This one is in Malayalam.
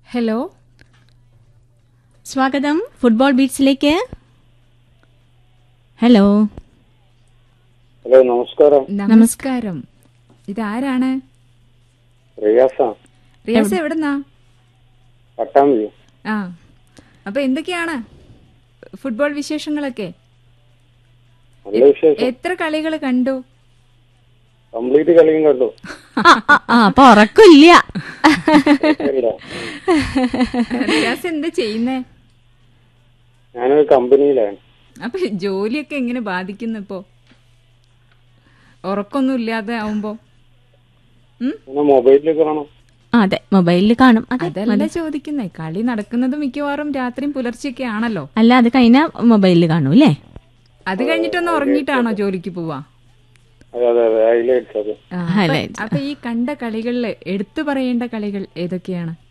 ഹലോ സ്വാഗതം ഫുട്ബോൾ ബീറ്റ്സിലേക്ക് ഹലോ ഹലോ നമസ്കാരം നമസ്കാരം ഇതാരാണ് റിയാസ റിയാസ് എവിടുന്നാ പട്ടാമ്പി ആ അപ്പൊ എന്തൊക്കെയാണ് ഫുട്ബോൾ വിശേഷങ്ങളൊക്കെ നല്ല വിശേഷം എത്ര കളികൾ കണ്ടു കംപ്ലീറ്റ് കളിയും കണ്ടു ആ, ആ, ആ, അപ്പൊ ഉറക്കില്ല ഇല്ല. റിയാസ് എന്താ ചെയ്യുന്നേ ഞാനൊരു കമ്പനിയിലാണ് അപ്പൊ ജോലിയൊക്കെ എങ്ങനെ ബാധിക്കുന്നു ഇപ്പോ ഉറക്കൊന്നും ഇല്ലാതെ ആവുമ്പോ ഉം? പിന്നെ മൊബൈലിൽ കാണാം ആ, അതെ മൊബൈലിൽ കാണും അതെ അതല്ല ചോദിക്കുന്നേ കളി നടക്കുന്നത് മിക്കവാറും രാത്രിയും പുലർച്ചെയൊക്കെ ആണല്ലോ അല്ല അത് കഴിഞ്ഞ മൊബൈലിൽ കാണും അല്ലേ അത് കഴിഞ്ഞിട്ടൊന്ന് ഉറങ്ങിയിട്ടാണോ ജോലിക്ക് പോവാ അതെ അതെ അതെ ഹൈലൈറ്റ്സ് അതെ ആ, അപ്പൊ- Highlights. അപ്പൊ ഈ കണ്ട കളികളില് എടുത്തു പറയേണ്ട കളികൾ ഏതൊക്കെയാണ്